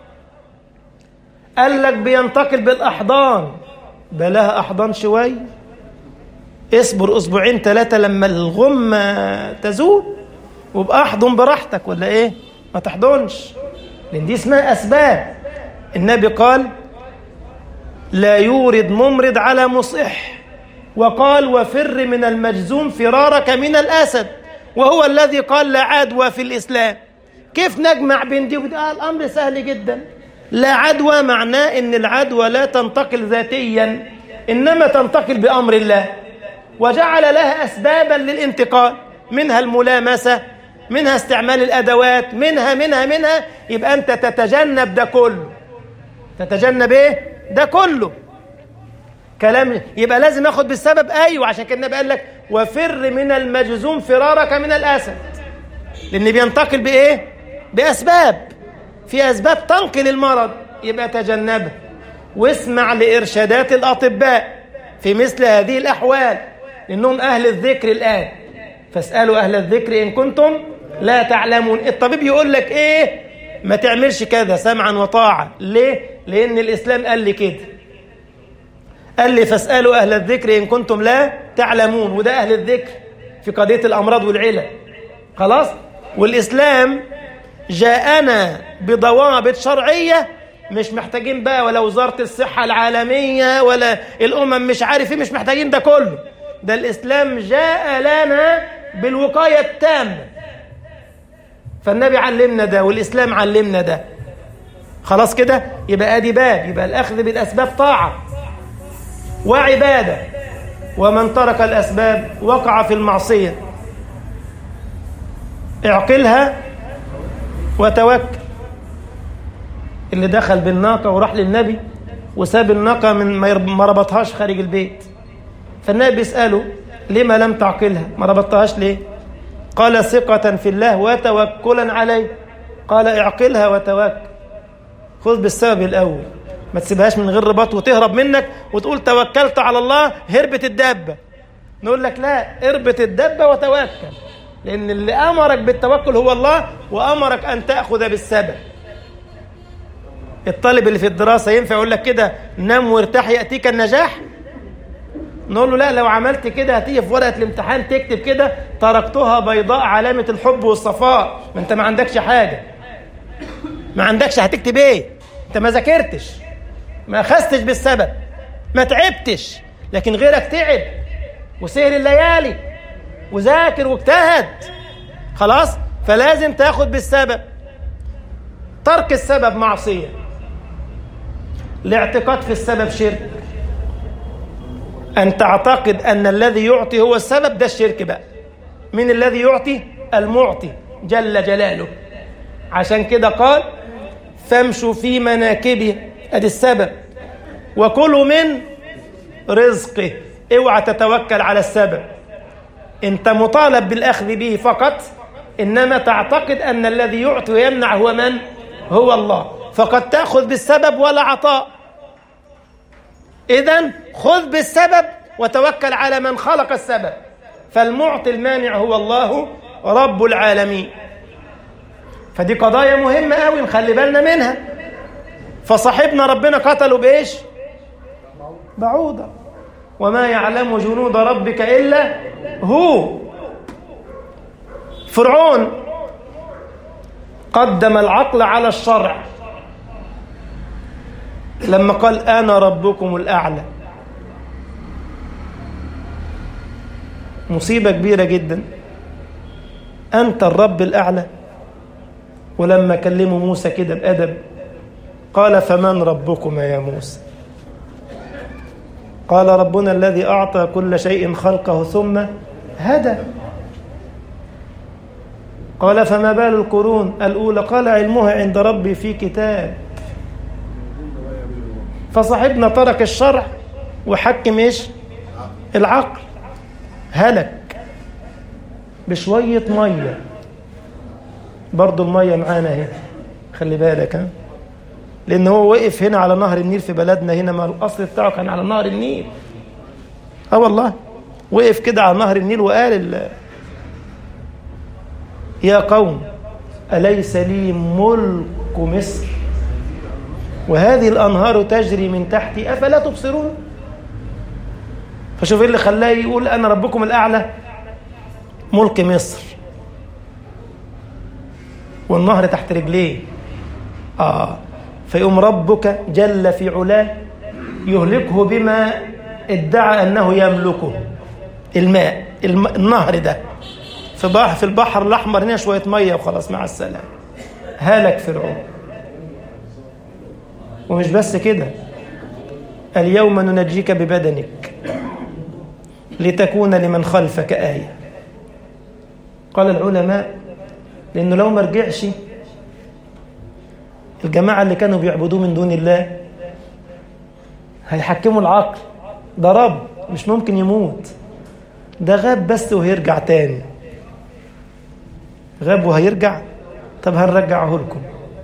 Speaker 1: قال لك بينتقل بالأحضان بلاها أحضان شوي اصبر أسبوعين ثلاثة لما الغمة تزول وابقى احضن براحتك ولا ايه ما تحضنش لان دي اسمها اسباب النبي قال لا يورد ممرض على مصح وقال وفر من المجزوم فرارك من الاسد وهو الذي قال لا عدوى في الاسلام كيف نجمع بين دي ودي آه الامر سهل جدا لا عدوى معناه ان العدوى لا تنتقل ذاتيا انما تنتقل بامر الله وجعل لها اسبابا للانتقال منها الملامسه منها استعمال الادوات منها منها منها يبقى انت تتجنب ده كله تتجنب ايه ده كله كلام يبقى لازم اخد بالسبب ايوه عشان كده النبي قال لك وفر من المجزوم فرارك من الاسد لان بينتقل بايه باسباب في اسباب تنقل المرض يبقى تجنبها واسمع لارشادات الاطباء في مثل هذه الاحوال لانهم اهل الذكر الان فاسألوا أهل الذكر إن كنتم لا تعلمون الطبيب يقول لك إيه ما تعملش كذا سمعا وطاعة ليه لأن الإسلام قال لي كده قال لي فاسألوا أهل الذكر إن كنتم لا تعلمون وده أهل الذكر في قضية الأمراض والعلل خلاص والإسلام جاءنا بضوابط شرعية مش محتاجين بقى ولا وزارة الصحة العالمية ولا الأمم مش عارف ايه مش محتاجين ده كله ده الإسلام جاء لنا بالوقاية التامة فالنبي علمنا ده والإسلام علمنا ده خلاص كده يبقى ادي باب يبقى الأخذ بالأسباب طاعة وعبادة ومن ترك الأسباب وقع في المعصية اعقلها وتوكل اللي دخل بالناقة وراح للنبي وساب الناقة من ما ربطهاش خارج البيت فالنبي بيسأله لما لم تعقلها ما ربطتهاش ليه قال ثقة في الله وتوكلا عليه قال اعقلها وتوكل خذ بالسبب الأول ما تسيبهاش من غير رباط وتهرب منك وتقول توكلت على الله هربت الدابة نقول لك لا اربط الدابة وتوكل لأن اللي أمرك بالتوكل هو الله وأمرك أن تأخذ بالسبب الطالب اللي في الدراسة ينفع يقول لك كده نام وارتاح يأتيك النجاح نقول له لا لو عملت كده هتيجي في ورقة الامتحان تكتب كده تركتها بيضاء علامة الحب والصفاء ما انت ما عندكش حاجة ما عندكش هتكتب ايه انت ما ذاكرتش ما اخذتش بالسبب ما تعبتش لكن غيرك تعب وسهر الليالي وذاكر واجتهد خلاص فلازم تاخد بالسبب ترك السبب معصية الاعتقاد في السبب شرك أن تعتقد أن الذي يعطي هو السبب ده الشرك بقى من الذي يعطي المعطي جل جلاله عشان كده قال فامشوا في مناكبه ادي السبب وكلوا من رزقه اوعى تتوكل على السبب انت مطالب بالاخذ به فقط انما تعتقد ان الذي يعطي ويمنع هو من هو الله فقد تاخذ بالسبب ولا عطاء اذا خذ بالسبب وتوكل على من خلق السبب فالمعطي المانع هو الله رب العالمين فدي قضايا مهمة قوي نخلي بالنا منها فصاحبنا ربنا قتله بإيش بعوضة وما يعلم جنود ربك إلا هو فرعون قدم العقل على الشرع لما قال أنا ربكم الأعلى مصيبة كبيرة جدا أنت الرب الأعلى ولما كلموا موسى كده بأدب قال فمن ربكما يا موسى قال ربنا الذي أعطى كل شيء خلقه ثم هدى قال فما بال القرون الأولى قال علمها عند ربي في كتاب فصاحبنا ترك الشرع وحكم ايش العقل هلك بشوية مية برضو المية معانا اهي خلي بالك ها لأن هو وقف هنا على نهر النيل في بلدنا هنا ما الأصل بتاعه كان على نهر النيل اه والله وقف كده على نهر النيل وقال ال... يا قوم أليس لي ملك مصر وهذه الأنهار تجري من تحتي أفلا تبصرون فشوف ايه اللي خلاه يقول أنا ربكم الأعلى ملك مصر والنهر تحت رجليه آه فيقوم ربك جل في علاه يهلكه بما ادعى أنه يملكه الماء الم... النهر ده في بحر في البحر الأحمر هنا شوية مية وخلاص مع السلامة هلك فرعون ومش بس كده اليوم ننجيك ببدنك لتكون لمن خلفك آية قال العلماء لأنه لو ما رجعش الجماعة اللي كانوا بيعبدوه من دون الله هيحكموا العقل ده رب مش ممكن يموت ده غاب بس وهيرجع تاني غاب وهيرجع طب هنرجعه لكم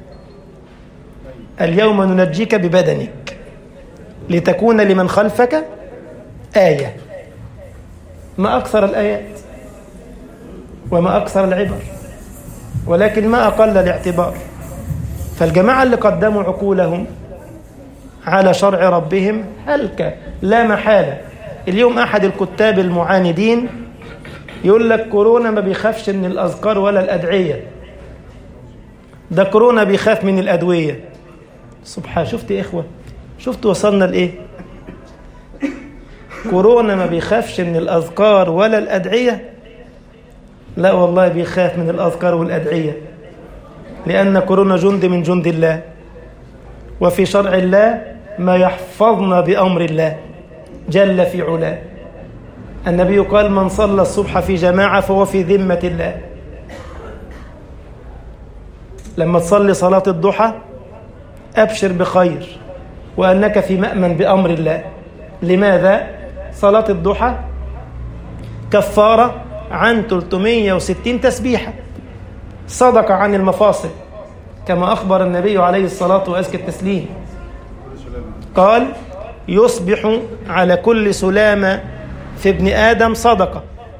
Speaker 1: اليوم ننجيك ببدنك لتكون لمن خلفك آية ما أكثر الآيات وما أكثر العبر ولكن ما أقل الاعتبار فالجماعة اللي قدموا عقولهم على شرع ربهم هلك لا محالة اليوم أحد الكتاب المعاندين يقول لك كورونا ما بيخافش من الأذكار ولا الأدعية ده كورونا بيخاف من الأدوية سبحان شفت يا إخوة شفت وصلنا لإيه كورونا ما بيخافش من الأذكار ولا الأدعية لا والله بيخاف من الأذكار والأدعية لأن كورونا جند من جند الله وفي شرع الله ما يحفظنا بأمر الله جل في علاه النبي قال من صلى الصبح في جماعة فهو في ذمة الله لما تصلي صلاة الضحى أبشر بخير وأنك في مأمن بأمر الله لماذا؟ صلاة الضحى كفارة عن 360 تسبيحة صدق عن المفاصل كما أخبر النبي عليه الصلاة وأزكى التسليم قال يصبح على كل سلامة في ابن آدم صدقة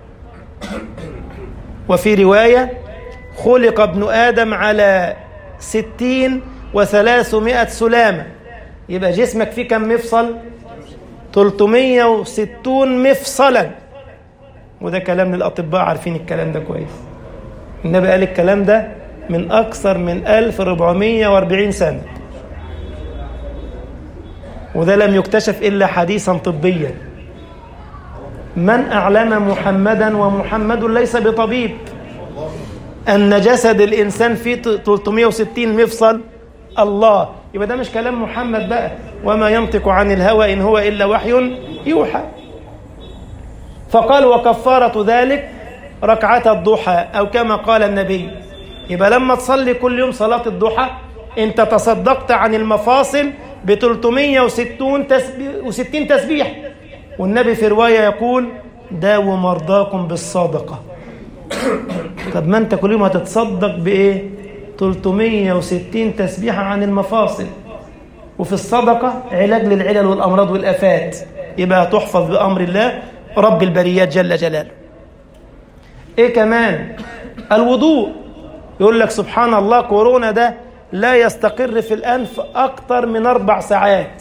Speaker 1: وفي رواية خلق ابن آدم على ستين وثلاثمائة سلامة يبقى جسمك فيه كم مفصل 360 مفصلا وده كلام للأطباء عارفين الكلام ده كويس النبي قال الكلام ده من أكثر من 1440 سنة وده لم يكتشف إلا حديثا طبيا من أعلم محمدا ومحمد ليس بطبيب أن جسد الإنسان فيه 360 مفصل الله يبقى ده مش كلام محمد بقى وما ينطق عن الهوى إن هو إلا وحي يوحى فقال وكفارة ذلك ركعة الضحى أو كما قال النبي يبقى لما تصلي كل يوم صلاة الضحى أنت تصدقت عن المفاصل ب 360 تسبيح, تسبيح والنبي في رواية يقول داووا مرضاكم بالصدقة طب ما أنت كل يوم هتتصدق بإيه 360 تسبيحة عن المفاصل وفي الصدقة علاج للعلل والأمراض والآفات يبقى تحفظ بأمر الله رب البريات جل جلاله ايه كمان الوضوء يقول لك سبحان الله كورونا ده لا يستقر في الأنف أكتر من أربع ساعات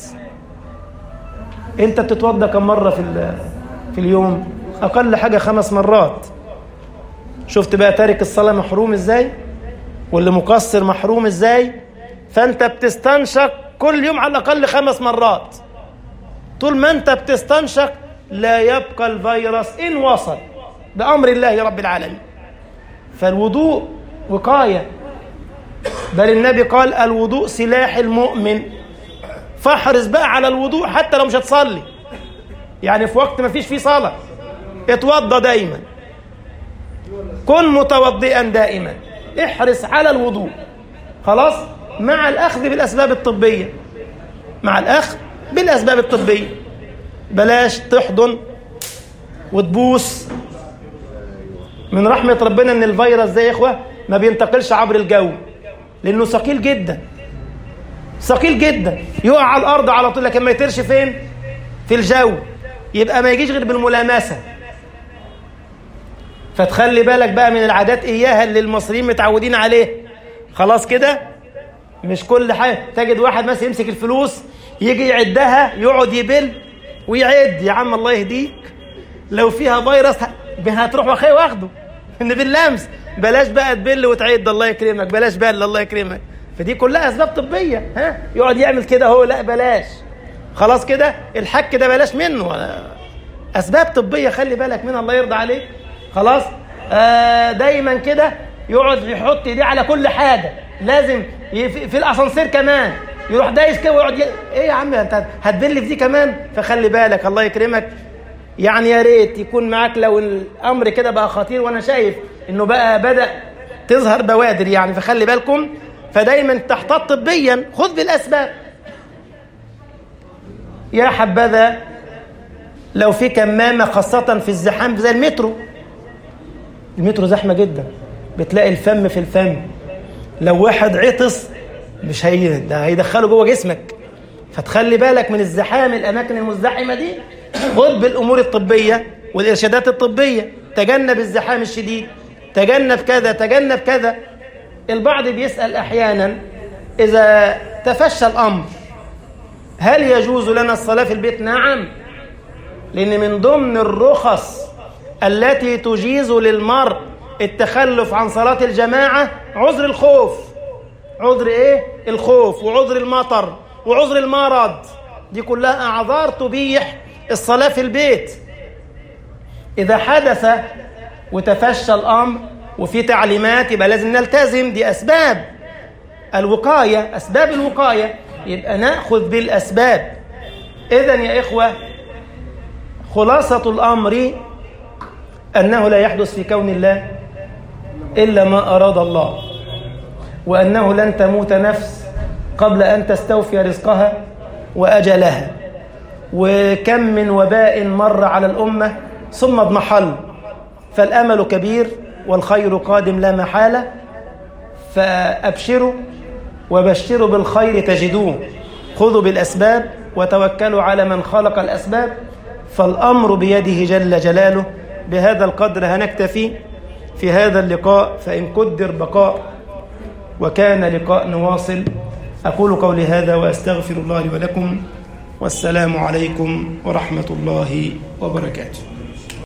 Speaker 1: أنت بتتوضى كم مرة في, في اليوم أقل حاجة خمس مرات شفت بقى تارك الصلاة محروم إزاي واللي مقصر محروم إزاي فأنت بتستنشق كل يوم على الأقل خمس مرات طول ما أنت بتستنشق لا يبقى الفيروس إن وصل بأمر الله رب العالمين فالوضوء وقاية بل النبي قال الوضوء سلاح المؤمن فاحرص بقى على الوضوء حتى لو مش هتصلي يعني في وقت ما فيش فيه صلاة اتوضى دايما كن متوضئا دائما احرص على الوضوء خلاص مع الأخذ بالأسباب الطبية مع الأخذ بالأسباب الطبية بلاش تحضن وتبوس من رحمة ربنا ان الفيروس ده يا اخوة ما بينتقلش عبر الجو لانه ثقيل جدا ثقيل جدا يقع على الارض على طول لكن ما يطيرش فين في الجو يبقى ما يجيش غير بالملامسة فتخلي بالك بقى من العادات اياها اللي المصريين متعودين عليه خلاص كده مش كل حاجة تجد واحد مثلا يمسك الفلوس يجي يعدها يقعد يبل ويعد يا عم الله يهديك لو فيها فيروس هتروح واخيه واخده ان باللمس بلاش بقى تبل وتعد الله يكرمك بلاش بل الله يكرمك فدي كلها اسباب طبيه ها يقعد يعمل كده هو لا بلاش خلاص كده الحك ده بلاش منه اسباب طبيه خلي بالك منها الله يرضى عليك خلاص آه دايما كده يقعد يحط ايديه على كل حاجه لازم في الاسانسير كمان يروح دايس كده ويقعد ي... ايه يا عم انت هتبل في دي كمان فخلي بالك الله يكرمك يعني يا ريت يكون معاك لو الامر كده بقى خطير وانا شايف انه بقى بدا تظهر بوادر يعني فخلي بالكم فدايما تحتاط طبيا خذ بالاسباب يا حبذا لو في كمامه خاصه في الزحام زي المترو المترو زحمه جدا بتلاقي الفم في الفم لو واحد عطس مش هي ده هيدخله جوه جسمك فتخلي بالك من الزحام الاماكن المزدحمه دي خذ بالامور الطبيه والارشادات الطبيه تجنب الزحام الشديد تجنب كذا تجنب كذا البعض بيسأل أحيانا إذا تفشى الأمر هل يجوز لنا الصلاة في البيت؟ نعم لأن من ضمن الرخص التي تجيز للمرء التخلف عن صلاة الجماعة عذر الخوف عذر إيه؟ الخوف وعذر المطر وعذر المرض دي كلها أعذار تبيح الصلاة في البيت إذا حدث وتفشى الأمر وفي تعليمات يبقى لازم نلتزم دي أسباب الوقاية أسباب الوقاية يبقى نأخذ بالأسباب إذا يا إخوة خلاصة الأمر أنه لا يحدث في كون الله إلا ما أراد الله وأنه لن تموت نفس قبل أن تستوفي رزقها وأجلها وكم من وباء مر على الأمة ثم اضمحل فالأمل كبير والخير قادم لا محالة فأبشروا وبشروا بالخير تجدوه خذوا بالأسباب وتوكلوا على من خلق الأسباب فالأمر بيده جل جلاله بهذا القدر هنكتفي في هذا اللقاء فإن قدر بقاء وكان لقاء نواصل أقول قولي هذا وأستغفر الله لي ولكم والسلام عليكم ورحمة الله وبركاته